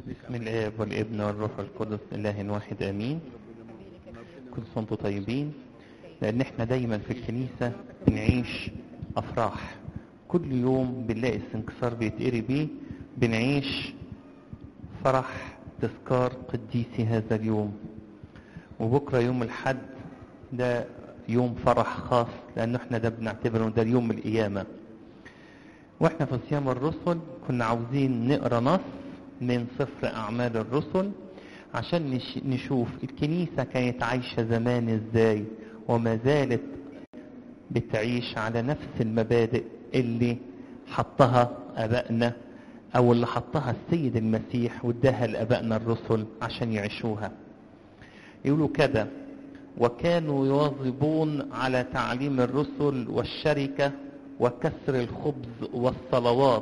بسم الآب والابن والروح القدس إله واحد آمين كل سنة وانتم طيبين لأن احنا دايما في الكنيسة بنعيش أفراح كل يوم بنلاقي السنكسار بيتقري بيه بنعيش فرح تذكار قديسي هذا اليوم وبكرة يوم الحد ده يوم فرح خاص لأنه احنا ده بنعتبره ده اليوم القيامة واحنا في صيام الرسل كنا عاوزين نقرا نص من سفر أعمال الرسل عشان نش- نشوف الكنيسة كانت عايشة زمان ازاي وما زالت بتعيش على نفس المبادئ اللي حطها أبائنا أو اللي حطها السيد المسيح واداها لأبائنا الرسل عشان يعيشوها يقولوا كده وكانوا يواظبون على تعليم الرسل والشركة وكسر الخبز والصلوات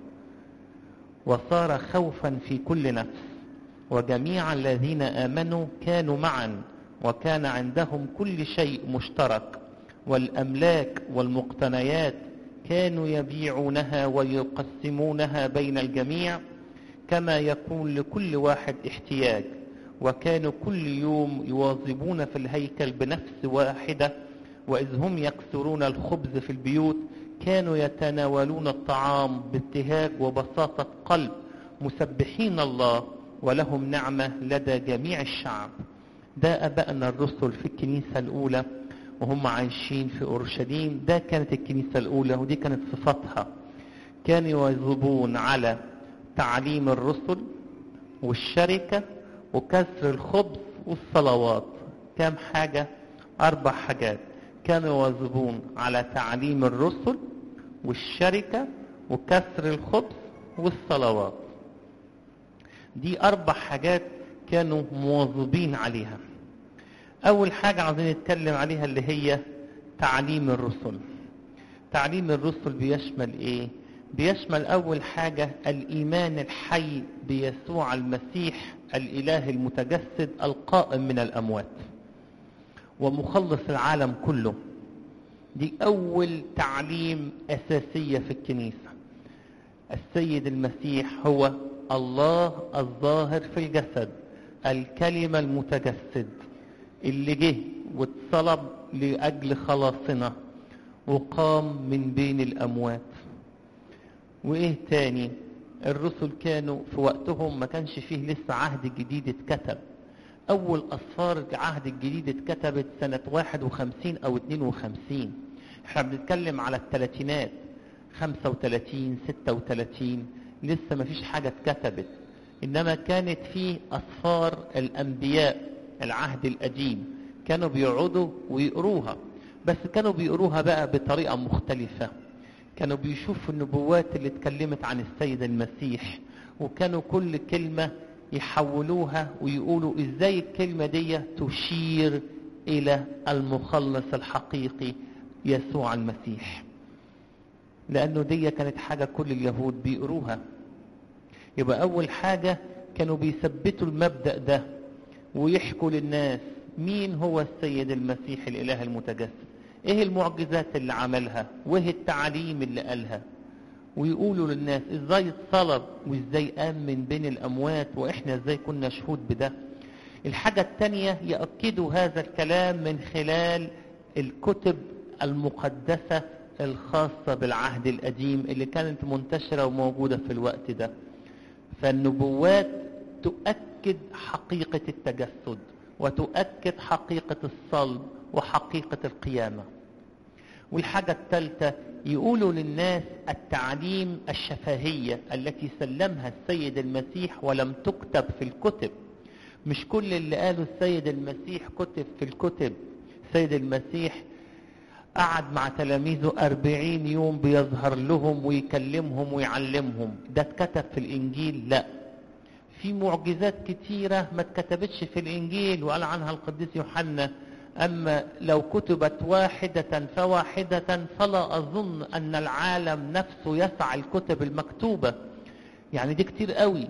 وصار خوفا في كل نفس وجميع الذين آمنوا كانوا معا وكان عندهم كل شيء مشترك والأملاك والمقتنيات كانوا يبيعونها ويقسمونها بين الجميع كما يكون لكل واحد احتياج وكانوا كل يوم يواظبون في الهيكل بنفس واحدة وإذ هم يكسرون الخبز في البيوت كانوا يتناولون الطعام بابتهاج وبساطة قلب مسبحين الله ولهم نعمة لدى جميع الشعب ده أبائنا الرسل في الكنيسة الأولى وهم عايشين في أورشليم ده كانت الكنيسة الأولى ودي كانت صفاتها كانوا يواظبون على تعليم الرسل والشركة وكسر الخبز والصلوات كام حاجة أربع حاجات كانوا يواظبون على تعليم الرسل والشركة وكسر الخبز والصلوات دي أربع حاجات كانوا مواظبين عليها أول حاجة عايزين نتكلم عليها اللي هي تعليم الرسل تعليم الرسل بيشمل إيه؟ بيشمل أول حاجة الإيمان الحي بيسوع المسيح الإله المتجسد القائم من الأموات ومخلص العالم كله دي أول تعليم أساسية في الكنيسة السيد المسيح هو الله الظاهر في الجسد الكلمة المتجسد اللي جه واتصلب لأجل خلاصنا وقام من بين الأموات وإيه تاني الرسل كانوا في وقتهم ما كانش فيه لسه عهد جديد اتكتب أول أسفار العهد الجديد اتكتبت سنة 51 أو 52 احنا بنتكلم على الثلاثينات 35 36 لسه ما فيش حاجة اتكتبت إنما كانت في أسفار الأنبياء العهد القديم كانوا بيقعدوا ويقروها بس كانوا بيقروها بقى بطريقة مختلفة كانوا بيشوفوا النبوات اللي اتكلمت عن السيد المسيح وكانوا كل كلمة يحولوها ويقولوا ازاي الكلمة دي تشير الى المخلص الحقيقي يسوع المسيح لانه دي كانت حاجة كل اليهود بيقروها يبقى اول حاجة كانوا بيثبتوا المبدأ ده ويحكوا للناس مين هو السيد المسيح الاله المتجسد ايه المعجزات اللي عملها وايه التعاليم اللي قالها ويقولوا للناس ازاي اتصلب وازاي قام من بين الاموات واحنا ازاي كنا شهود بده الحاجة التانية يأكدوا هذا الكلام من خلال الكتب المقدسة الخاصة بالعهد القديم اللي كانت منتشرة وموجودة في الوقت ده فالنبوات تؤكد حقيقة التجسد وتؤكد حقيقة الصلب وحقيقة القيامة والحاجة الثالثة يقولوا للناس التعليم الشفهية التي سلمها السيد المسيح ولم تكتب في الكتب مش كل اللي قاله السيد المسيح كتب في الكتب السيد المسيح قعد مع تلاميذه أربعين يوم بيظهر لهم ويكلمهم ويعلمهم ده اتكتب في الإنجيل لا في معجزات كتيرة ما اتكتبتش في الإنجيل وقال عنها القديس يوحنا أما لو كتبت واحدة فواحدة فلا أظن أن العالم نفسه يسع الكتب المكتوبة يعني دي كتير قوي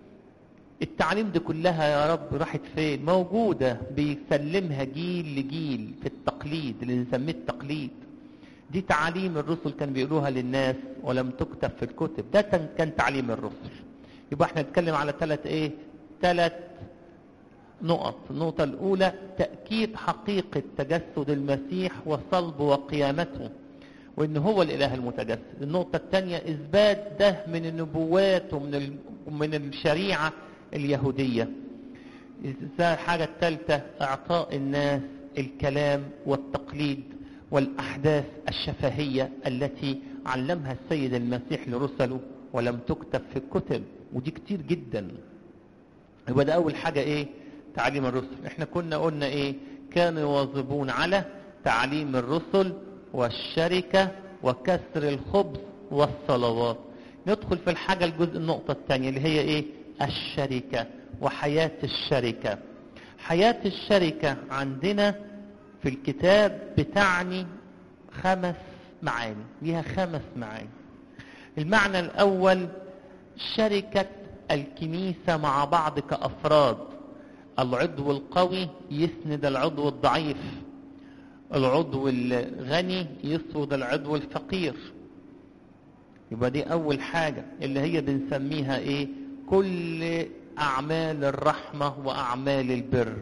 التعليم دي كلها يا رب راحت فين موجودة بيسلمها جيل لجيل في التقليد اللي نسميه التقليد دي تعاليم الرسل كان بيقولوها للناس ولم تكتب في الكتب ده كان تعليم الرسل يبقى احنا نتكلم على ثلاث ايه ثلاث نقط النقطة الأولى تأكيد حقيقة تجسد المسيح وصلبه وقيامته وإن هو الإله المتجسد النقطة الثانية إثبات ده من النبوات ومن من الشريعة اليهودية الحاجة الثالثة إعطاء الناس الكلام والتقليد والأحداث الشفهية التي علمها السيد المسيح لرسله ولم تكتب في الكتب ودي كتير جدا يبقى ده أول حاجة إيه تعليم الرسل احنا كنا قلنا إيه كانوا يواظبون على تعليم الرسل والشركة وكسر الخبز والصلوات ندخل في الحاجة الجزء النقطة الثانية اللي هي إيه الشركة وحياة الشركة حياة الشركة عندنا في الكتاب بتعني خمس معاني ليها خمس معاني المعنى الأول شركة الكنيسة مع بعض كأفراد العضو القوي يسند العضو الضعيف العضو الغني يسود العضو الفقير يبقى دي أول حاجة اللي هي بنسميها إيه كل أعمال الرحمة وأعمال البر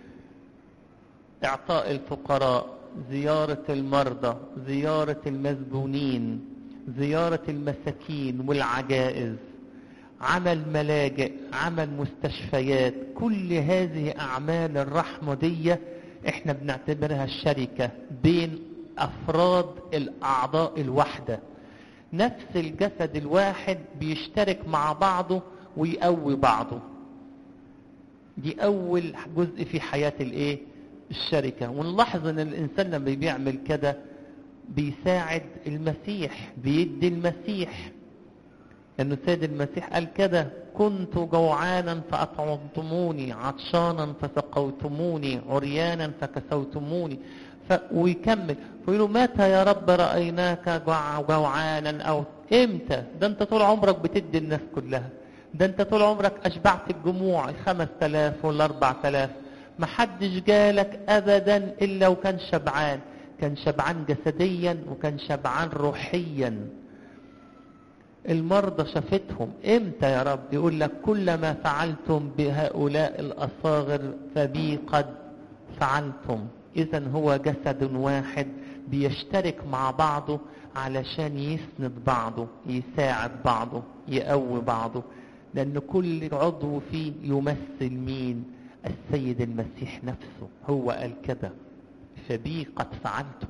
إعطاء الفقراء زيارة المرضى زيارة المسجونين زيارة المساكين والعجائز عمل ملاجئ عمل مستشفيات كل هذه أعمال الرحمة دي احنا بنعتبرها الشركة بين أفراد الأعضاء الواحدة نفس الجسد الواحد بيشترك مع بعضه ويقوي بعضه دي أول جزء في حياة الإيه؟ الشركة ونلاحظ أن الإنسان لما بيعمل كده بيساعد المسيح بيدي المسيح لأنه السيد المسيح قال كده كنت جوعانا فأطعمتموني عطشانا فسقوتموني عريانا فكسوتموني ف... ويكمل فيقولوا متى يا رب رأيناك جوع... جوعانا أو إمتى ده أنت طول عمرك بتدي الناس كلها ده أنت طول عمرك أشبعت الجموع الخمس تلاف والأربع تلاف محدش جالك أبدا إلا وكان شبعان كان شبعان جسديا وكان شبعان روحيا المرضى شافتهم امتى يا رب يقول لك كل ما فعلتم بهؤلاء الأصاغر فبي قد فعلتم إذا هو جسد واحد بيشترك مع بعضه علشان يسند بعضه يساعد بعضه يقوي بعضه لأن كل عضو فيه يمثل مين السيد المسيح نفسه هو قال كده فبي قد فعلتم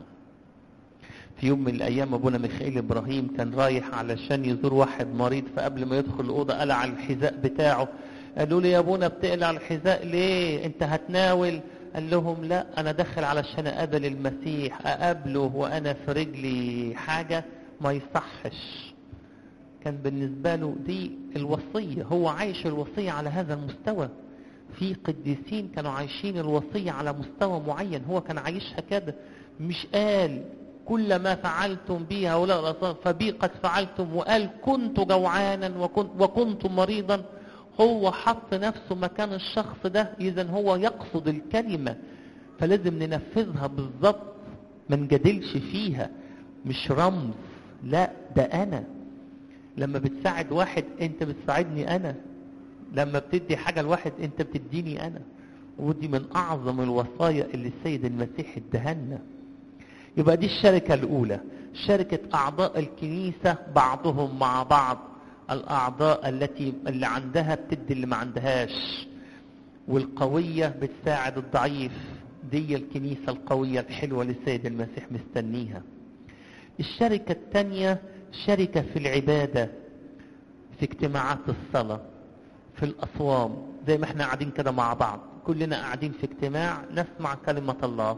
في يوم من الايام ابونا ميخائيل ابراهيم كان رايح علشان يزور واحد مريض فقبل ما يدخل الاوضه قلع الحذاء بتاعه قالوا له يا ابونا بتقلع الحذاء ليه انت هتناول قال لهم لا انا داخل علشان اقابل المسيح اقابله وانا في رجلي حاجه ما يصحش كان بالنسبه له دي الوصيه هو عايش الوصيه على هذا المستوى في قديسين كانوا عايشين الوصيه على مستوى معين هو كان عايشها كده مش قال كل ما فعلتم به هؤلاء الأصنام فبي قد فعلتم وقال كنت جوعانا وكنت, وكنت مريضا هو حط نفسه مكان الشخص ده إذا هو يقصد الكلمة فلازم ننفذها بالظبط ما نجادلش فيها مش رمز لا ده أنا لما بتساعد واحد أنت بتساعدني أنا لما بتدي حاجة لواحد أنت بتديني أنا ودي من أعظم الوصايا اللي السيد المسيح ادهنا يبقى دي الشركة الأولى شركة أعضاء الكنيسة بعضهم مع بعض الأعضاء التي اللي عندها بتدي اللي ما عندهاش والقوية بتساعد الضعيف دي الكنيسة القوية الحلوة للسيد المسيح مستنيها الشركة الثانية شركة في العبادة في اجتماعات الصلاة في الأصوام زي ما احنا قاعدين كده مع بعض كلنا قاعدين في اجتماع نسمع كلمة الله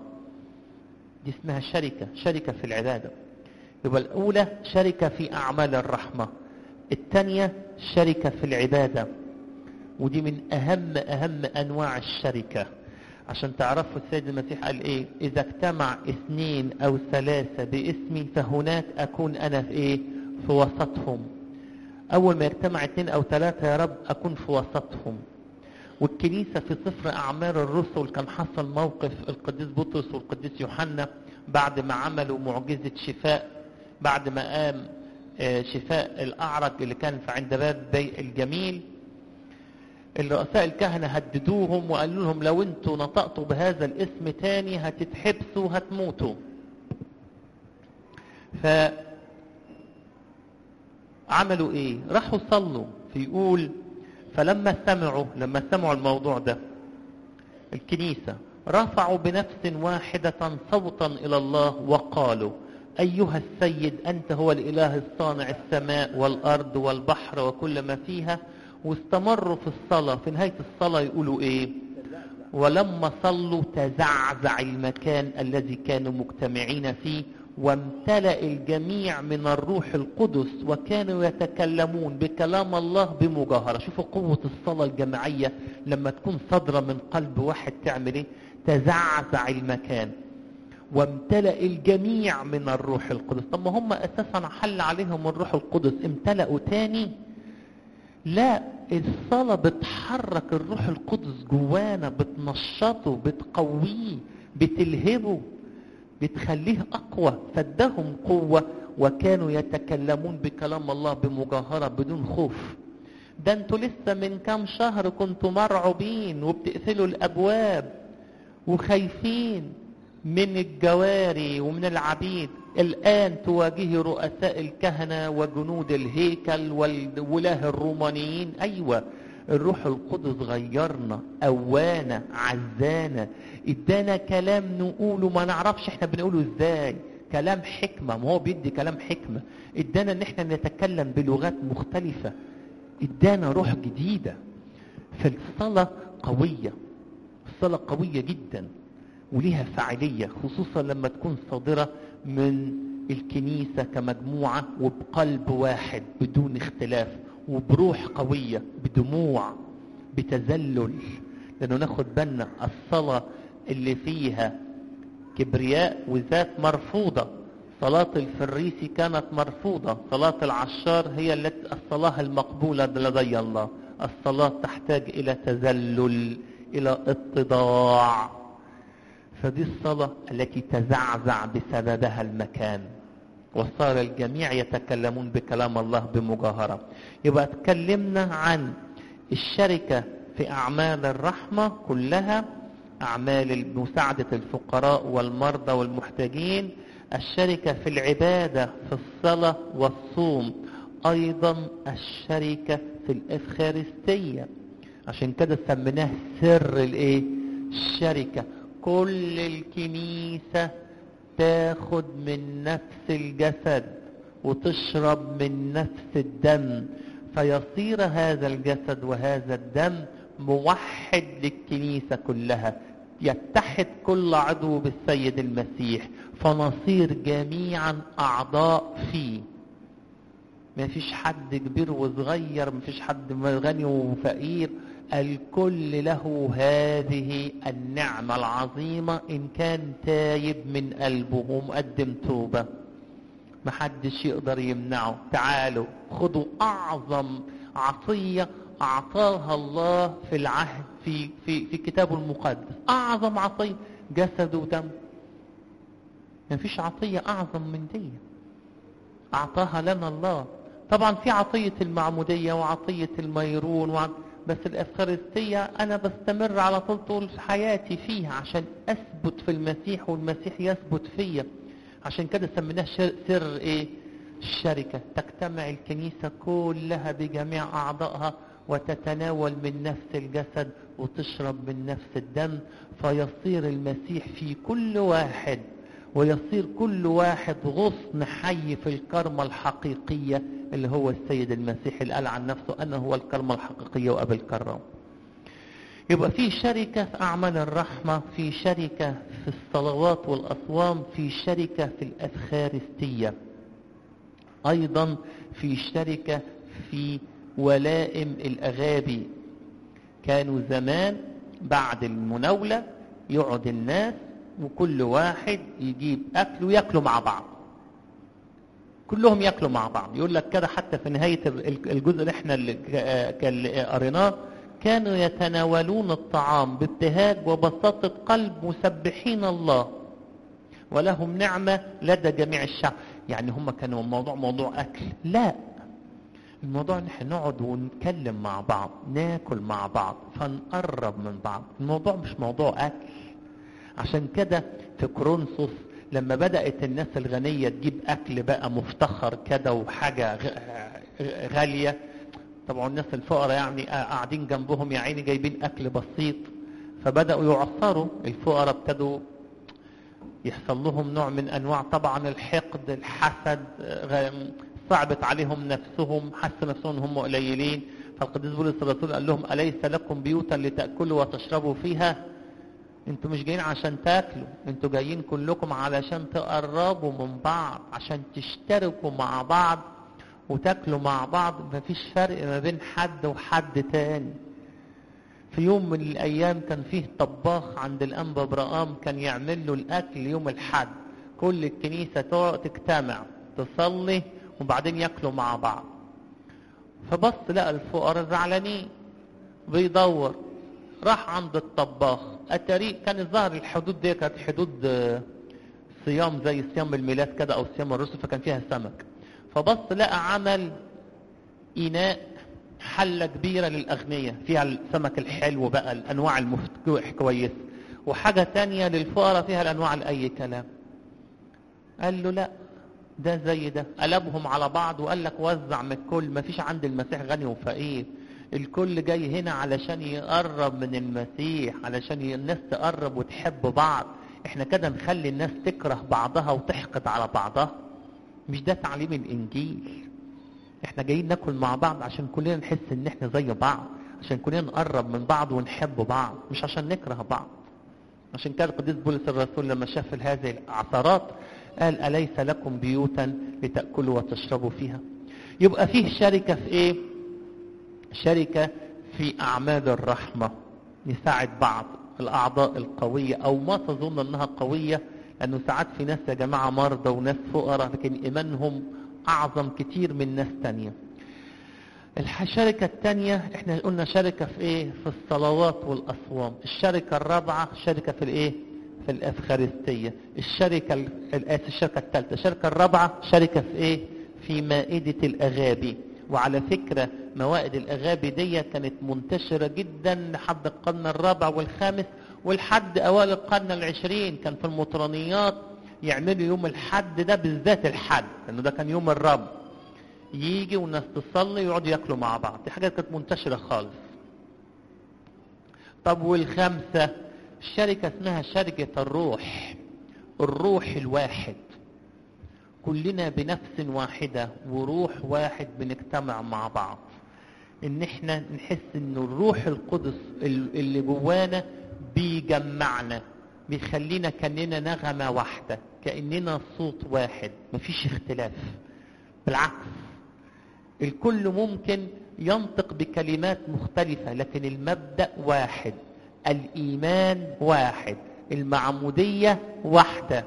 دي اسمها شركة شركة في العبادة يبقى الأولى شركة في أعمال الرحمة الثانية شركة في العبادة ودي من أهم أهم أنواع الشركة عشان تعرفوا السيد المسيح قال إيه إذا اجتمع اثنين أو ثلاثة باسمي فهناك أكون أنا في إيه في وسطهم أول ما يجتمع اثنين أو ثلاثة يا رب أكون في وسطهم والكنيسة في سفر أعمال الرسل كان حصل موقف القديس بطرس والقديس يوحنا بعد ما عملوا معجزة شفاء بعد ما قام شفاء الأعرج اللي كان في عند باب بيع الجميل الرؤساء الكهنة هددوهم وقالوا لهم لو انتوا نطقتوا بهذا الاسم تاني هتتحبسوا هتموتوا ف عملوا ايه راحوا صلوا فيقول فلما سمعوا لما سمعوا الموضوع ده الكنيسة رفعوا بنفس واحدة صوتا إلى الله وقالوا أيها السيد أنت هو الإله الصانع السماء والأرض والبحر وكل ما فيها واستمروا في الصلاة في نهاية الصلاة يقولوا إيه ولما صلوا تزعزع المكان الذي كانوا مجتمعين فيه وامتلأ الجميع من الروح القدس وكانوا يتكلمون بكلام الله بمجاهرة شوفوا قوة الصلاة الجماعية لما تكون صادرة من قلب واحد تعمل ايه تزعزع المكان وامتلأ الجميع من الروح القدس طب ما هم اساسا حل عليهم الروح القدس امتلأوا تاني لا الصلاة بتحرك الروح القدس جوانا بتنشطه بتقويه بتلهبه بتخليه أقوى فادهم قوة وكانوا يتكلمون بكلام الله بمجاهرة بدون خوف ده انتوا لسه من كام شهر كنتوا مرعوبين وبتقفلوا الأبواب وخايفين من الجواري ومن العبيد الآن تواجهي رؤساء الكهنة وجنود الهيكل والولاة الرومانيين أيوة الروح القدس غيرنا قوانا عزانا ادانا كلام نقوله ما نعرفش احنا بنقوله ازاي كلام حكمة ما هو بيدي كلام حكمة ادانا ان احنا نتكلم بلغات مختلفة ادانا روح جديدة فالصلاة قوية الصلاة قوية جدا وليها فاعلية خصوصا لما تكون صادرة من الكنيسة كمجموعة وبقلب واحد بدون اختلاف وبروح قوية بدموع بتذلل لأنه ناخد بالنا الصلاة اللي فيها كبرياء وذات مرفوضة صلاة الفريسي كانت مرفوضة صلاة العشار هي التي الصلاة المقبولة لدي الله الصلاة تحتاج إلى تذلل إلى اتضاع فدي الصلاة التي تزعزع بسببها المكان وصار الجميع يتكلمون بكلام الله بمجاهرة يبقى اتكلمنا عن الشركة في أعمال الرحمة كلها أعمال مساعدة الفقراء والمرضى والمحتاجين الشركة في العبادة في الصلاة والصوم أيضا الشركة في الإفخارستية عشان كده سميناه سر الايه الشركة كل الكنيسة تاخد من نفس الجسد وتشرب من نفس الدم فيصير هذا الجسد وهذا الدم موحد للكنيسة كلها يتحد كل عضو بالسيد المسيح فنصير جميعا أعضاء فيه ما فيش حد كبير وصغير ما فيش حد غني وفقير الكل له هذه النعمة العظيمة إن كان تايب من قلبه ومقدم توبة محدش يقدر يمنعه تعالوا خدوا أعظم عطية أعطاها الله في العهد في في في كتابه المقدس أعظم عطية جسد ودم ما فيش عطية أعظم من دي أعطاها لنا الله طبعا في عطية المعمودية وعطية الميرون وعط... بس الأفخارستية أنا بستمر على طول طول حياتي فيها عشان أثبت في المسيح والمسيح يثبت فيا عشان كده سميناه سر إيه الشركة تجتمع الكنيسة كلها بجميع أعضائها وتتناول من نفس الجسد وتشرب من نفس الدم فيصير المسيح في كل واحد ويصير كل واحد غصن حي في الكرمة الحقيقية اللي هو السيد المسيح اللي قال عن نفسه أنه هو الكرمة الحقيقية وأبي الكرم يبقى في شركة في أعمال الرحمة في شركة في الصلوات والأصوام في شركة في الأفخارستية أيضا في شركة في ولائم الأغابي كانوا زمان بعد المناولة يقعد الناس وكل واحد يجيب أكل ويأكلوا مع بعض كلهم يأكلوا مع بعض يقول لك كده حتى في نهاية الجزء اللي احنا اللي قريناه كانوا يتناولون الطعام بابتهاج وبساطة قلب مسبحين الله ولهم نعمة لدى جميع الشعب يعني هم كانوا الموضوع موضوع أكل لا الموضوع ان احنا نقعد ونتكلم مع بعض ناكل مع بعض فنقرب من بعض الموضوع مش موضوع اكل عشان كده في كورنثوس لما بدأت الناس الغنية تجيب أكل بقى مفتخر كده وحاجة غالية طبعا الناس الفقراء يعني قاعدين جنبهم يا عيني جايبين أكل بسيط فبدأوا يعصروا الفقراء ابتدوا يحصل لهم نوع من أنواع طبعا الحقد الحسد صعبت عليهم نفسهم حسوا نفسهم هم قليلين فالقديس بولس الرسول قال لهم أليس لكم بيوتا لتأكلوا وتشربوا فيها انتوا مش جايين عشان تاكلوا انتوا جايين كلكم علشان تقربوا من بعض عشان تشتركوا مع بعض وتاكلوا مع بعض مفيش فرق ما بين حد وحد تاني في يوم من الايام كان فيه طباخ عند الانبا برقام كان يعمل له الاكل يوم الحد كل الكنيسه تجتمع تصلي وبعدين ياكلوا مع بعض فبص لقى الفقراء زعلانين بيدور راح عند الطباخ اتاري كان الظاهر الحدود دي كانت حدود صيام زي صيام الميلاد كده او صيام الرسل فكان فيها سمك فبص لقى عمل اناء حلة كبيرة للأغنياء فيها السمك الحلو بقى الأنواع المفتوح كويس وحاجة تانية للفقراء فيها الأنواع لأي كلام قال له لا ده زي ده قلبهم على بعض وقال لك وزع من الكل ما فيش عند المسيح غني وفقير الكل جاي هنا علشان يقرب من المسيح علشان الناس تقرب وتحب بعض احنا كده نخلي الناس تكره بعضها وتحقد على بعضها مش ده تعليم الانجيل احنا جايين ناكل مع بعض عشان كلنا نحس ان احنا زي بعض عشان كلنا نقرب من بعض ونحب بعض مش عشان نكره بعض عشان كده القديس بولس الرسول لما شاف هذه العثرات قال أليس لكم بيوتا لتأكلوا وتشربوا فيها يبقى فيه شركة في ايه شركة في أعمال الرحمة نساعد بعض الأعضاء القوية أو ما تظن أنها قوية لأنه ساعات في ناس يا جماعة مرضى وناس فقراء لكن إيمانهم أعظم كتير من ناس تانية الشركة التانية احنا قلنا شركة في ايه في الصلوات والأصوام الشركة الرابعة شركة في الايه في الأفخارستية الشركة الشركة الثالثة الشركة الرابعة شركة في ايه في مائدة الأغابي وعلى فكرة موائد الأغابي دي كانت منتشرة جدا لحد القرن الرابع والخامس ولحد أوائل القرن العشرين كان في المطرانيات يعملوا يوم الحد ده بالذات الحد لأنه ده كان يوم الرب يجي والناس تصلي ويقعدوا ياكلوا مع بعض دي حاجات كانت منتشرة خالص طب والخامسة الشركة اسمها شركة الروح الروح الواحد كلنا بنفس واحدة وروح واحد بنجتمع مع بعض ان احنا نحس ان الروح القدس اللي جوانا بيجمعنا بيخلينا كأننا نغمة واحدة كأننا صوت واحد مفيش اختلاف بالعكس الكل ممكن ينطق بكلمات مختلفة لكن المبدأ واحد الإيمان واحد المعمودية واحدة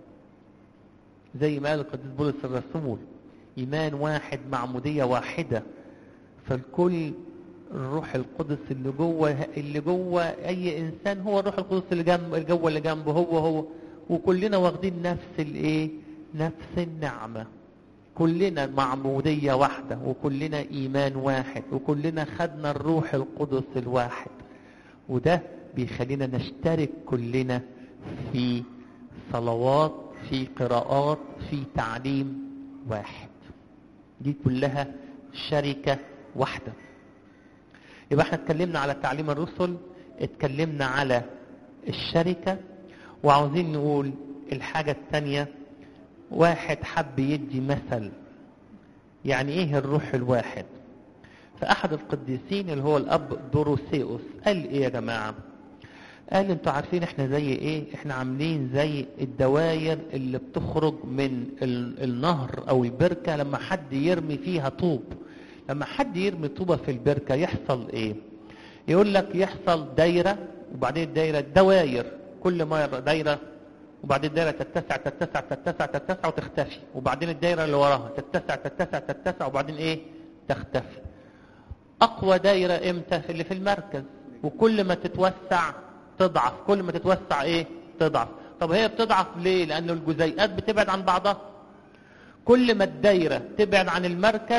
زي ما قال القديس بولس الرسول إيمان واحد معمودية واحدة فالكل الروح القدس اللي جوه اللي جوه اي انسان هو الروح القدس اللي جنب جوه اللي جنبه هو هو وكلنا واخدين نفس الايه نفس النعمه كلنا معموديه واحده وكلنا ايمان واحد وكلنا خدنا الروح القدس الواحد وده بيخلينا نشترك كلنا في صلوات في قراءات في تعليم واحد دي كلها شركه واحده يبقى احنا اتكلمنا على تعليم الرسل اتكلمنا على الشركة وعاوزين نقول الحاجة الثانية واحد حب يدي مثل يعني ايه الروح الواحد فأحد القديسين اللي هو الأب دوروسيوس قال ايه يا جماعة قال انتوا عارفين احنا زي ايه احنا عاملين زي الدواير اللي بتخرج من النهر او البركة لما حد يرمي فيها طوب لما حد يرمي طوبة في البركة يحصل ايه يقول لك يحصل دايرة وبعدين الدايرة دواير كل مرة دايرة وبعدين الدايرة تتسع تتسع تتسع تتسع وتختفي وبعدين الدايرة اللي وراها تتسع تتسع تتسع وبعدين ايه تختفي اقوى دايرة امتى اللي في المركز وكل ما تتوسع تضعف كل ما تتوسع ايه تضعف طب هي بتضعف ليه لان الجزيئات بتبعد عن بعضها كل ما الدايرة تبعد عن المركز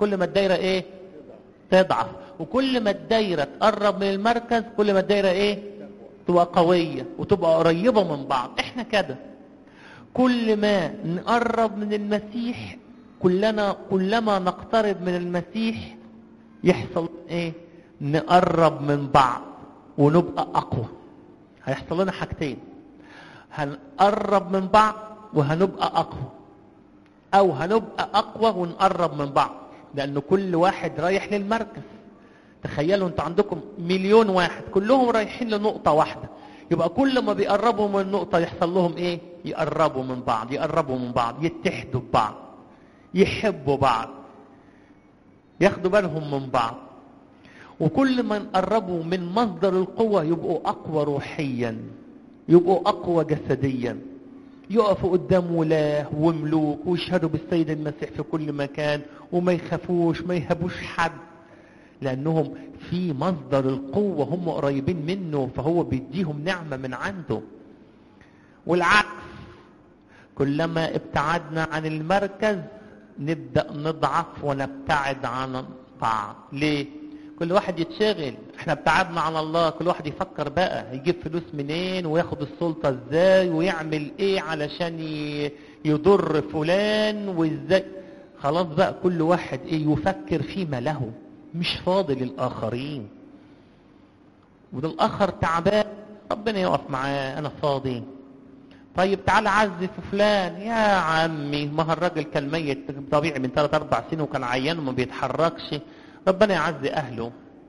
كل ما الدايرة ايه تضعف وكل ما الدايرة تقرب من المركز كل ما الدايرة ايه تبقى قوية وتبقى قريبة من بعض احنا كده كل ما نقرب من المسيح كلنا كلما نقترب من المسيح يحصل ايه نقرب من بعض ونبقى اقوى هيحصل لنا حاجتين هنقرب من بعض وهنبقى اقوى او هنبقى اقوى ونقرب من بعض لان كل واحد رايح للمركز تخيلوا انتوا عندكم مليون واحد كلهم رايحين لنقطة واحدة يبقى كل ما بيقربوا من النقطة يحصل لهم ايه يقربوا من بعض يقربوا من بعض يتحدوا ببعض يحبوا بعض ياخدوا بالهم من بعض وكل ما نقربوا من مصدر القوة يبقوا أقوى روحيا يبقوا أقوى جسديا يقفوا قدام ولاه وملوك ويشهدوا بالسيد المسيح في كل مكان وما يخافوش ما يهبوش حد لأنهم في مصدر القوة هم قريبين منه فهو بيديهم نعمة من عنده والعكس كلما ابتعدنا عن المركز نبدأ نضعف ونبتعد عن بعض ليه؟ كل واحد يتشغل احنا ابتعدنا عن الله كل واحد يفكر بقى يجيب فلوس منين وياخد السلطة ازاي ويعمل ايه علشان يضر فلان وازاي خلاص بقى كل واحد ايه يفكر فيما له مش فاضي للآخرين وده الآخر تعبان ربنا يقف معاه أنا فاضي طيب تعال عزف فلان يا عمي ما هو الراجل كان ميت طبيعي من ثلاث أربع سنين وكان عيان وما بيتحركش ربنا يعزي أهله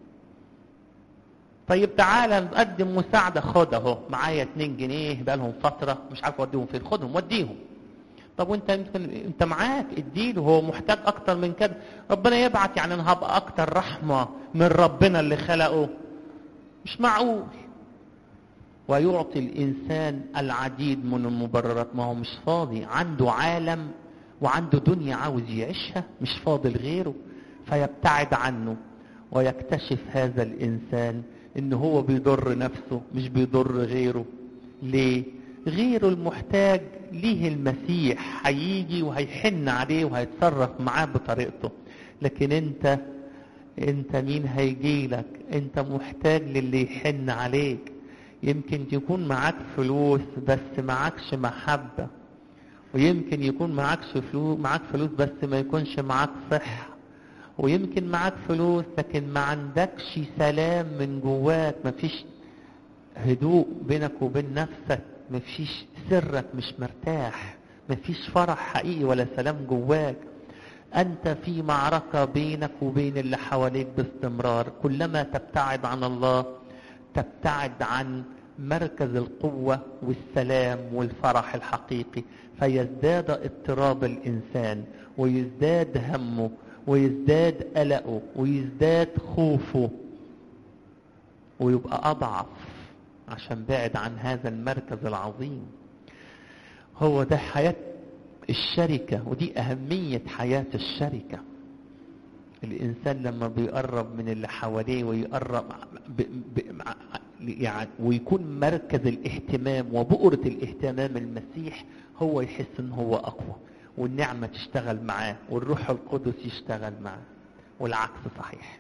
طيب تعالى نقدم مساعدة خد اهو معايا 2 جنيه بقالهم فترة مش عارف اوديهم فين خدهم وديهم طب وانت يمكن انت معاك اديله هو محتاج اكتر من كده ربنا يبعت يعني انا هبقى اكتر رحمة من ربنا اللي خلقه مش معقول ويعطي الانسان العديد من المبررات ما هو مش فاضي عنده عالم وعنده دنيا عاوز يعيشها مش فاضي لغيره فيبتعد عنه ويكتشف هذا الانسان ان هو بيضر نفسه مش بيضر غيره ليه غيره المحتاج ليه المسيح هيجي وهيحن عليه وهيتصرف معاه بطريقته لكن انت انت مين هيجي لك انت محتاج للي يحن عليك يمكن يكون معاك فلوس بس معكش محبة ويمكن يكون معكش فلوس معاك فلوس بس ما يكونش معاك صحة ويمكن معاك فلوس لكن ما عندكش سلام من جواك ما فيش هدوء بينك وبين نفسك ما فيش سرك مش مرتاح ما فيش فرح حقيقي ولا سلام جواك أنت في معركة بينك وبين اللي حواليك باستمرار كلما تبتعد عن الله تبتعد عن مركز القوة والسلام والفرح الحقيقي فيزداد اضطراب الإنسان ويزداد همه ويزداد قلقه ويزداد خوفه ويبقى أضعف عشان بعد عن هذا المركز العظيم هو ده حياة الشركة ودي أهمية حياة الشركة الإنسان لما بيقرب من اللي حواليه ويقرب ب... ب... يعني ويكون مركز الاهتمام وبؤرة الاهتمام المسيح هو يحس ان هو أقوى والنعمة تشتغل معاه والروح القدس يشتغل معاه والعكس صحيح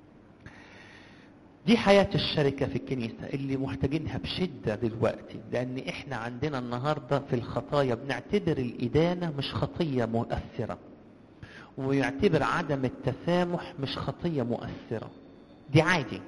دي حياة الشركة في الكنيسة اللي محتاجينها بشدة دلوقتي لأن إحنا عندنا النهاردة في الخطايا بنعتبر الإدانة مش خطية مؤثرة ويعتبر عدم التسامح مش خطية مؤثرة دي عادي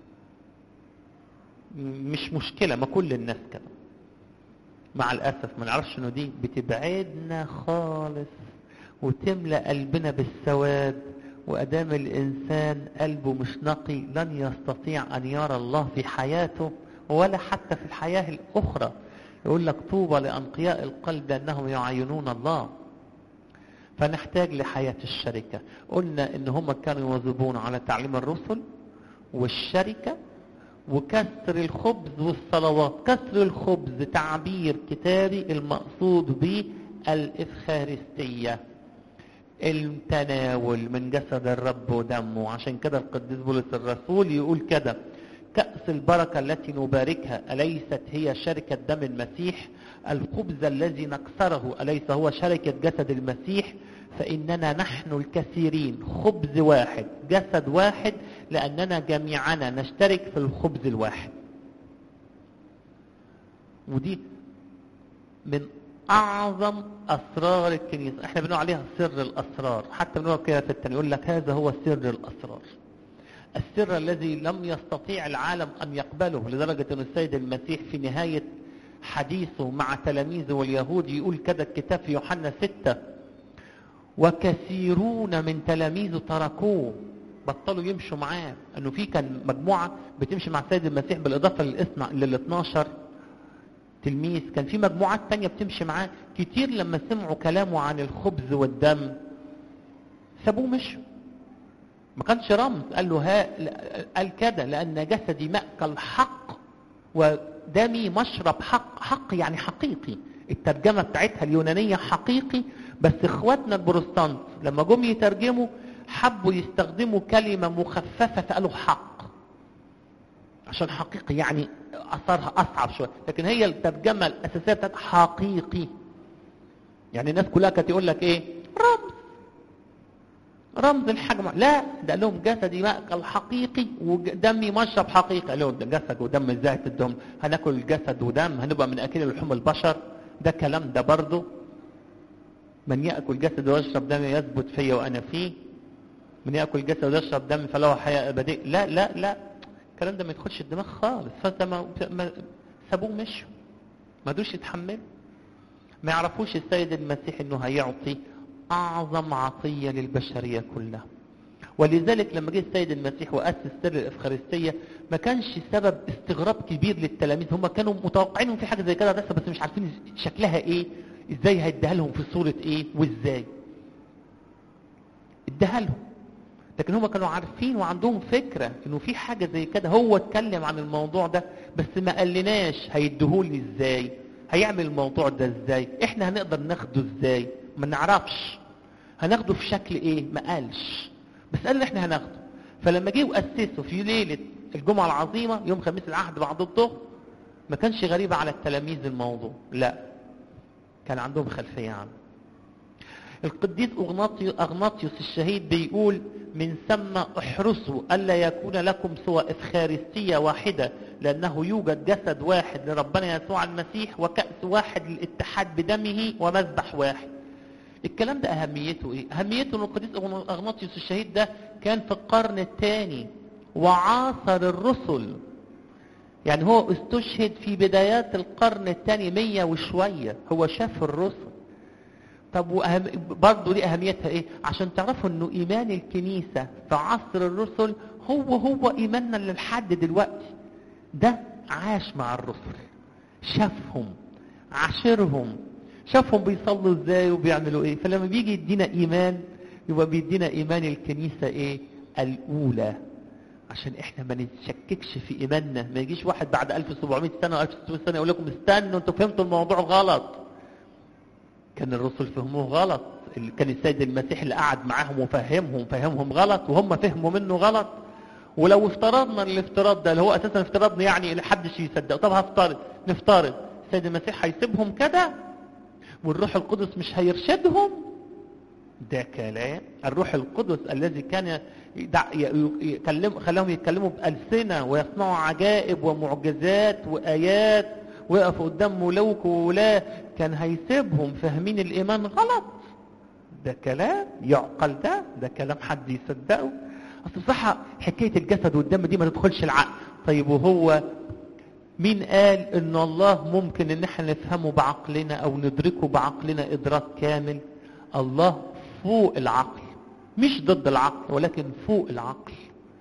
مش مشكلة ما كل الناس كده مع الأسف ما نعرفش إنه دي بتبعدنا خالص وتملأ قلبنا بالسواد وأدام الإنسان قلبه مش نقي لن يستطيع أن يرى الله في حياته ولا حتى في الحياة الأخرى يقول لك طوبى لأنقياء القلب لأنهم يعينون الله فنحتاج لحياة الشركة قلنا إن هم كانوا يواظبون على تعليم الرسل والشركة وكسر الخبز والصلوات كسر الخبز تعبير كتابي المقصود به الإفخارستية التناول من جسد الرب ودمه عشان كده القديس بولس الرسول يقول كده كأس البركة التي نباركها أليست هي شركة دم المسيح الخبز الذي نكسره أليس هو شركة جسد المسيح فإننا نحن الكثيرين خبز واحد جسد واحد لأننا جميعنا نشترك في الخبز الواحد ودي من أعظم أسرار الكنيسة احنا بنقول عليها سر الأسرار حتى بنقول كده في التاني يقول لك هذا هو سر الأسرار السر الذي لم يستطيع العالم أن يقبله لدرجة أن السيد المسيح في نهاية حديثه مع تلاميذه واليهود يقول كده الكتاب في يوحنا ستة وكثيرون من تلاميذه تركوه بطلوا يمشوا معاه انه في كان مجموعه بتمشي مع السيد المسيح بالاضافه للاثنى لل 12 تلميذ كان في مجموعات تانية بتمشي معاه كتير لما سمعوا كلامه عن الخبز والدم سابوه مشوا ما كانش رمز قال له ها قال كده لان جسدي ماكل حق ودمي مشرب حق حق يعني حقيقي الترجمه بتاعتها اليونانيه حقيقي بس اخواتنا البروتستانت لما جم يترجموا حبوا يستخدموا كلمه مخففه فقالوا حق عشان حقيقي يعني اثرها اصعب شويه لكن هي الترجمه الاساسيه بتاعت حقيقي يعني الناس كلها كانت تقول لك ايه رمز رمز الحجم لا ده قال لهم جسدي مأكل حقيقي ودمي مشرب حقيقي قال لهم ده جسد ودم ازاي تدهم هناكل جسد ودم هنبقى من اكل لحوم البشر ده كلام ده برضه من يأكل جسد ويشرب دم يثبت فيا وأنا فيه من يأكل جسد ويشرب دم فله حياة أبدية لا لا لا الكلام ده ما يدخلش الدماغ خالص فانت ما ما- سابوه مشوا ما دوش يتحملوا ما يعرفوش السيد المسيح انه هيعطي اعظم عطية للبشرية كلها ولذلك لما جه السيد المسيح واسس سر الافخارستيه ما كانش سبب استغراب كبير للتلاميذ هم كانوا متوقعين إن في حاجه زي كده بس بس مش عارفين شكلها ايه ازاي هيديها لهم في صوره ايه وازاي اداها لهم لكن هم كانوا عارفين وعندهم فكره انه في حاجه زي كده هو اتكلم عن الموضوع ده بس ما قالناش هيديهولي ازاي هيعمل الموضوع ده ازاي احنا هنقدر ناخده ازاي ما نعرفش هناخده في شكل ايه ما قالش بس قال احنا هناخده فلما جه واسسه في ليله الجمعه العظيمه يوم خميس العهد بعد الظهر ما كانش غريبه على التلاميذ الموضوع لا كان عندهم خلفيه عنه القديس أغناطيو- أغناطيوس الشهيد بيقول من ثم احرصوا ألا يكون لكم سوى إفخارستية واحدة لأنه يوجد جسد واحد لربنا يسوع المسيح وكأس واحد للاتحاد بدمه ومذبح واحد الكلام ده أهميته إيه؟ أهميته أن القديس أغن- أغناطيوس الشهيد ده كان في القرن الثاني وعاصر الرسل يعني هو استشهد في بدايات القرن الثاني مية وشوية هو شاف الرسل طب وأهم برضه دي أهميتها إيه؟ عشان تعرفوا إنه إيمان الكنيسة في عصر الرسل هو هو إيماننا اللي لحد دلوقتي ده عاش مع الرسل شافهم عاشرهم شافهم بيصلوا ازاي وبيعملوا ايه فلما بيجي يدينا ايمان يبقى بيدينا ايمان الكنيسة ايه الاولى عشان احنا ما نتشككش في ايماننا ما يجيش واحد بعد 1700 سنة و 1600 سنة يقول لكم استنوا انتوا فهمتوا الموضوع غلط كان الرسل فهموه غلط ال- كان السيد المسيح اللي قعد معاهم وفهمهم فهمهم غلط وهم فهموا منه غلط ولو افترضنا الافتراض ده اللي هو اساسا افتراضنا يعني اللي حدش يصدقه طب هفترض نفترض السيد المسيح هيسيبهم كده والروح القدس مش هيرشدهم ده كلام الروح القدس الذي كان يدع- ي- يكلم خلاهم يتكلموا بألسنة ويصنعوا عجائب ومعجزات وآيات ويقفوا قدام ملوك وولاة كان هيسيبهم فاهمين الإيمان غلط ده كلام يعقل ده ده كلام حد يصدقه أصل صح حكاية الجسد والدم دي ما تدخلش العقل طيب وهو مين قال ان الله ممكن ان احنا نفهمه بعقلنا او ندركه بعقلنا ادراك كامل الله فوق العقل مش ضد العقل ولكن فوق العقل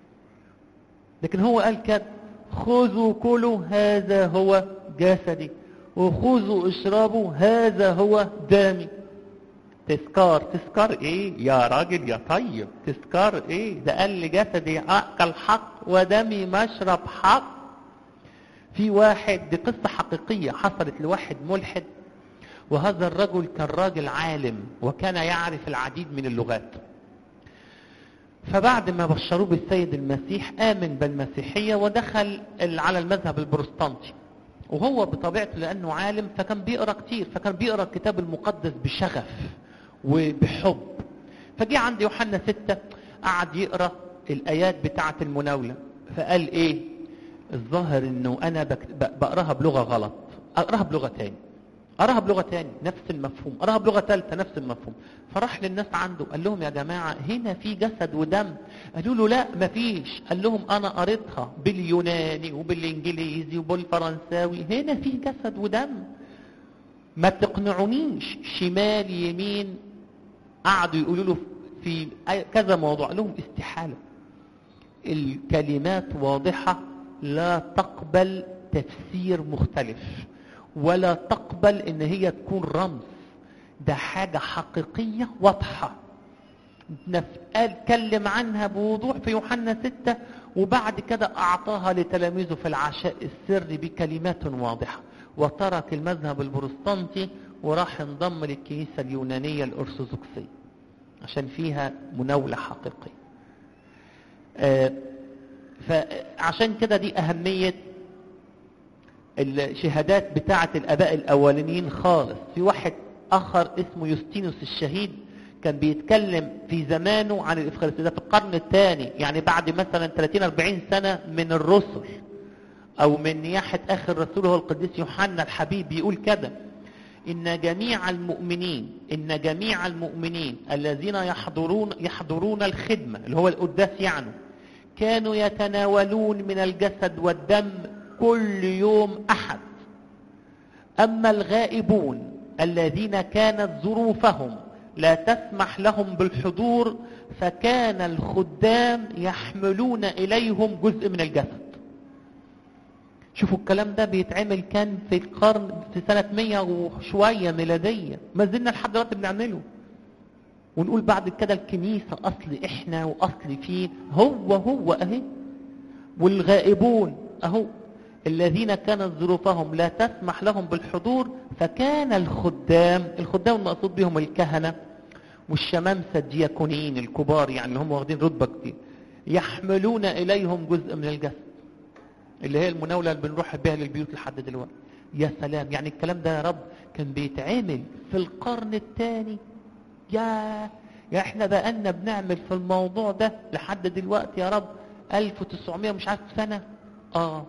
لكن هو قال كده خذوا كلوا هذا هو جسدي وخذوا اشربوا هذا هو دمي تذكار تذكار ايه يا راجل يا طيب تذكار ايه ده قال لي جسدي اكل حق ودمي مشرب حق في واحد دي قصة حقيقية حصلت لواحد ملحد وهذا الرجل كان راجل عالم وكان يعرف العديد من اللغات فبعد ما بشروه بالسيد المسيح آمن بالمسيحية ودخل ال- على المذهب البروتستانتي وهو بطبيعته لأنه عالم فكان بيقرأ كتير فكان بيقرأ الكتاب المقدس بشغف وبحب فجي عند يوحنا ستة قعد يقرأ الآيات بتاعة المناولة فقال إيه الظاهر إنه أنا بقراها بلغة غلط أقراها بلغة تاني أقراها بلغة تاني نفس المفهوم أقراها بلغة ثالثة نفس المفهوم فراح للناس عنده قال لهم يا جماعة هنا في جسد ودم قالوا له لا مفيش قال لهم أنا قريتها باليوناني وبالإنجليزي وبالفرنساوي هنا في جسد ودم ما تقنعونيش شمال يمين قعدوا يقولوا له في كذا موضوع قال لهم استحالة الكلمات واضحة لا تقبل تفسير مختلف ولا تقبل ان هي تكون رمز ده حاجة حقيقية واضحة قال كلم عنها بوضوح في يوحنا ستة وبعد كده أعطاها لتلاميذه في العشاء السري بكلمات واضحة وترك المذهب البروتستانتي وراح انضم للكنيسة اليونانية الأرثوذكسية عشان فيها مناولة حقيقية آه فعشان كده دي أهمية الشهادات بتاعة الآباء الأولانيين خالص في واحد آخر اسمه يوستينوس الشهيد كان بيتكلم في زمانه عن الإفخارستية ده في القرن الثاني يعني بعد مثلا 30-40 سنة من الرسل أو من نياحة آخر رسول هو القديس يوحنا الحبيب بيقول كده إن جميع المؤمنين إن جميع المؤمنين الذين يحضرون يحضرون الخدمة اللي هو القداس يعني كانوا يتناولون من الجسد والدم كل يوم أحد أما الغائبون الذين كانت ظروفهم لا تسمح لهم بالحضور فكان الخدام يحملون إليهم جزء من الجسد شوفوا الكلام ده بيتعمل كان في القرن في سنة 100 وشوية ميلادية ما زلنا لحد دلوقتي بنعمله ونقول بعد كده الكنيسة أصل إحنا وأصل فيه هو هو أهي والغائبون أهو الذين كانت ظروفهم لا تسمح لهم بالحضور فكان الخدام الخدام المقصود بهم الكهنة والشمامسة الدياكونيين الكبار يعني اللي هم واخدين رتبة كتير يحملون إليهم جزء من الجسد اللي هي المناولة اللي بنروح بها للبيوت لحد دلوقتي يا سلام يعني الكلام ده يا رب كان بيتعمل في القرن الثاني يا يا احنا بقالنا بنعمل في الموضوع ده لحد دلوقتي يا رب 1900 مش عارف سنة اه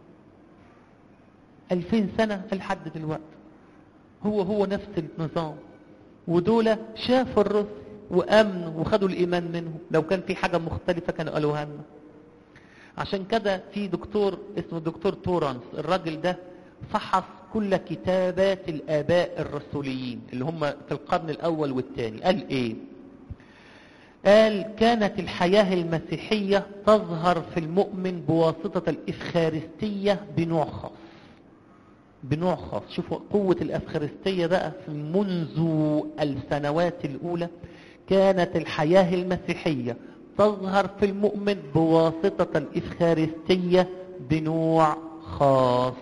2000 سنة لحد دلوقتي هو هو نفس النظام ودول شافوا الرسل وامنوا وخدوا الايمان منهم لو كان في حاجة مختلفة كانوا قالوها لنا عشان كده في دكتور اسمه الدكتور تورانس الراجل ده فحص كل كتابات الآباء الرسوليين اللي هم في القرن الأول والثاني قال إيه قال كانت الحياة المسيحية تظهر في المؤمن بواسطة الإفخارستية بنوع خاص بنوع خاص شوفوا قوة الأفخارستية بقى في منذ السنوات الأولى كانت الحياة المسيحية تظهر في المؤمن بواسطة الإفخارستية بنوع خاص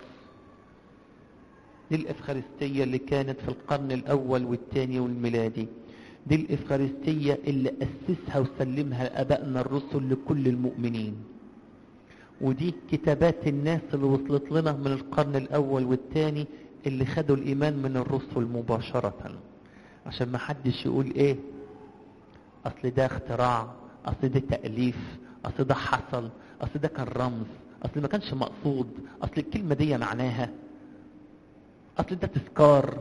دي الإفخارستية اللي كانت في القرن الأول والثاني والميلادي دي الإفخارستية اللي أسسها وسلمها أبائنا الرسل لكل المؤمنين ودي كتابات الناس اللي وصلت لنا من القرن الأول والثاني اللي خدوا الإيمان من الرسل مباشرة عشان ما حدش يقول إيه أصل ده اختراع أصل ده تأليف أصل ده حصل أصل ده كان رمز أصل ما كانش مقصود أصل الكلمة دي معناها أصل ده تذكار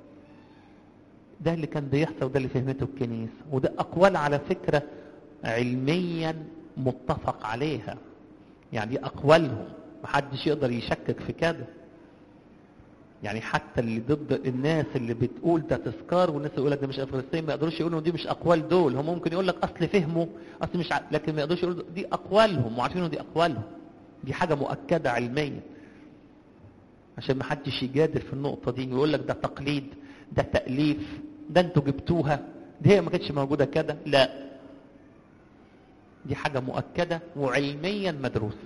ده اللي كان بيحصل وده اللي فهمته الكنيسة وده أقوال على فكرة علميا متفق عليها يعني أقوالهم محدش يقدر يشكك في كده يعني حتى اللي ضد الناس اللي بتقول ده تذكار والناس يقول لك ده مش افغانستان ما يقدروش يقولوا دي مش اقوال دول هم ممكن يقول لك اصل فهموا اصل مش ع... لكن ما يقدروش يقولوا دي اقوالهم وعارفين دي اقوالهم دي حاجه مؤكده علميا عشان ما حدش يجادل في النقطه دي ويقول لك ده تقليد ده تاليف ده انتوا جبتوها دي هي ما كانتش موجوده كده لا دي حاجه مؤكده وعلميا مدروسه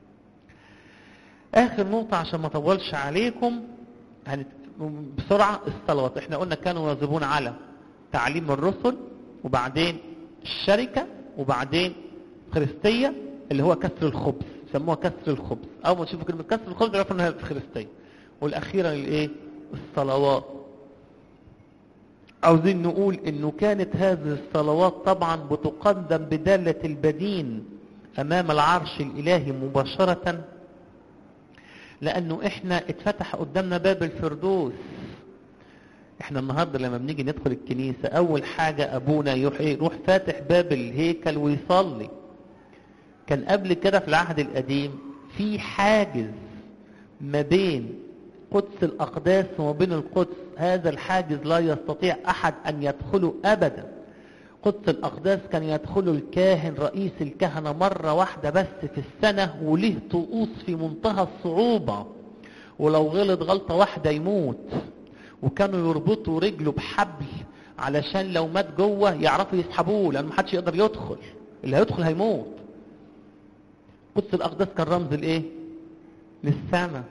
اخر نقطه عشان ما اطولش عليكم هنت... بسرعة الصلوات احنا قلنا كانوا يواظبون على تعليم الرسل وبعدين الشركة وبعدين خريستية اللي هو كسر الخبز يسموها كسر الخبز اول ما تشوفوا كلمة كسر الخبز يعرفوا انها خريستية والاخيرة الايه الصلوات عاوزين نقول انه كانت هذه الصلوات طبعا بتقدم بدالة البدين امام العرش الالهي مباشرة لانه احنا اتفتح قدامنا باب الفردوس احنا النهاردة لما بنيجي ندخل الكنيسة اول حاجة ابونا يروح يروح فاتح باب الهيكل ويصلي كان قبل كده في العهد القديم في حاجز ما بين قدس الأقداس وما بين القدس هذا الحاجز لا يستطيع أحد أن يدخله أبدا قدس الأقداس كان يدخله الكاهن رئيس الكهنة مرة واحدة بس في السنة وليه طقوس في منتهى الصعوبة ولو غلط غلطة واحدة يموت وكانوا يربطوا رجله بحبل علشان لو مات جوه يعرفوا يسحبوه لأن محدش يقدر يدخل اللي هيدخل هيموت قدس الأقداس كان رمز الإيه؟ للسماء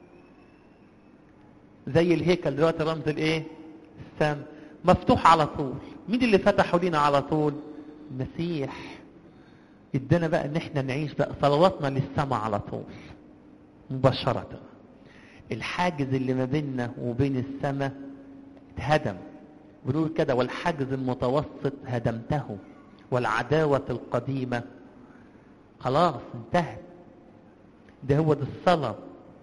زي الهيكل دلوقتي رمز الايه السماء مفتوح على طول مين اللي فتحه لينا على طول المسيح ادانا بقى ان احنا نعيش بقى صلواتنا للسماء على طول مباشرة الحاجز اللي ما بيننا وبين السماء اتهدم بنقول كده والحاجز المتوسط هدمته والعداوة القديمة خلاص انتهت ده هو ده الصلاة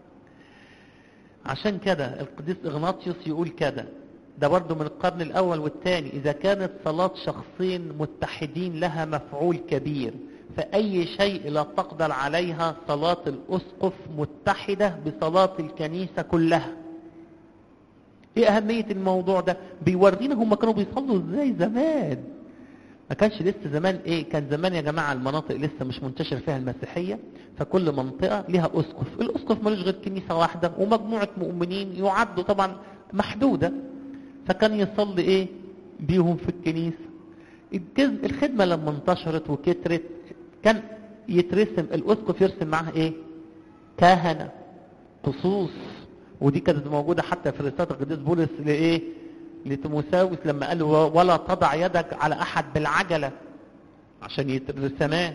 عشان كده القديس إغناطيوس يقول كده ده برضه من القرن الأول والثاني إذا كانت صلاة شخصين متحدين لها مفعول كبير فأي شيء لا تقدر عليها صلاة الأسقف متحدة بصلاة الكنيسة كلها ايه أهمية الموضوع ده بيورينا هم كانوا بيصلوا ازاي زمان ما كانش لسه زمان ايه كان زمان يا جماعة المناطق لسه مش منتشر فيها المسيحية فكل منطقة لها اسقف الاسقف ملوش غير كنيسة واحدة ومجموعة مؤمنين يعدوا طبعا محدودة فكان يصلي ايه بيهم في الكنيسة الخدمة لما انتشرت وكترت كان يترسم الاسقف يرسم معاه ايه كهنة قصوص ودي كانت موجودة حتى في رسالة القديس بولس لايه لتيموساوس لما قال له ولا تضع يدك على احد بالعجلة عشان يترسمات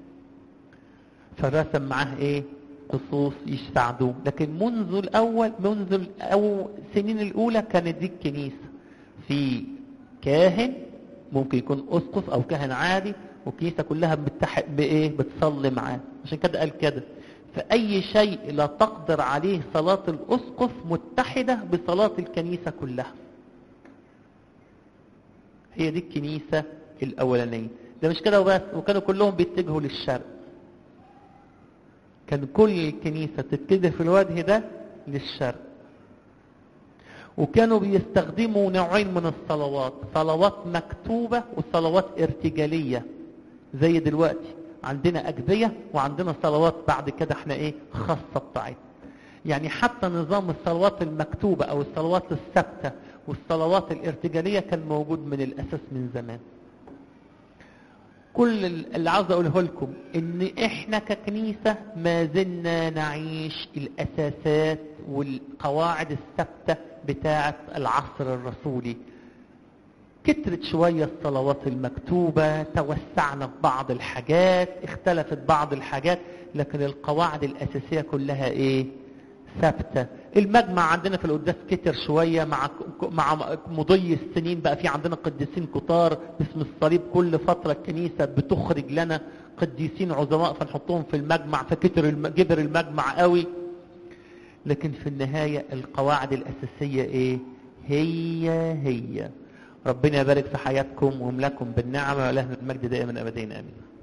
فرسم معاه ايه قصوص يساعدوه لكن منذ الاول منذ او السنين الاولى كانت دي الكنيسة في كاهن ممكن يكون اسقف او كاهن عادي والكنيسة كلها بتحق بايه بتصلي معاه عشان كده قال كده فأي شيء لا تقدر عليه صلاة الأسقف متحدة بصلاة الكنيسة كلها هي دي الكنيسة الأولانية ده مش كده وبس وكانوا كلهم بيتجهوا للشرق كان كل الكنيسة تتجه في الوجه ده للشرق وكانوا بيستخدموا نوعين من الصلوات صلوات مكتوبة وصلوات ارتجالية زي دلوقتي عندنا أجبية وعندنا صلوات بعد كده احنا ايه خاصة بتاعتنا يعني حتى نظام الصلوات المكتوبة او الصلوات الثابتة والصلوات الارتجالية كان موجود من الأساس من زمان كل اللي عاوز اقوله لكم ان احنا ككنيسة ما زلنا نعيش الاساسات والقواعد الثابتة بتاعة العصر الرسولي كترت شوية الصلوات المكتوبة توسعنا في بعض الحاجات اختلفت بعض الحاجات لكن القواعد الأساسية كلها ايه ثابتة المجمع عندنا في القداس كتر شوية مع مع مضي السنين بقى في عندنا قديسين كتار باسم الصليب كل فترة الكنيسة بتخرج لنا قديسين عظماء فنحطهم في المجمع فكتر الم... جبر المجمع قوي لكن في النهاية القواعد الأساسية ايه هي هي ربنا يبارك في حياتكم ويملاكم بالنعمة ولهنا المجد دائما أبدين آمين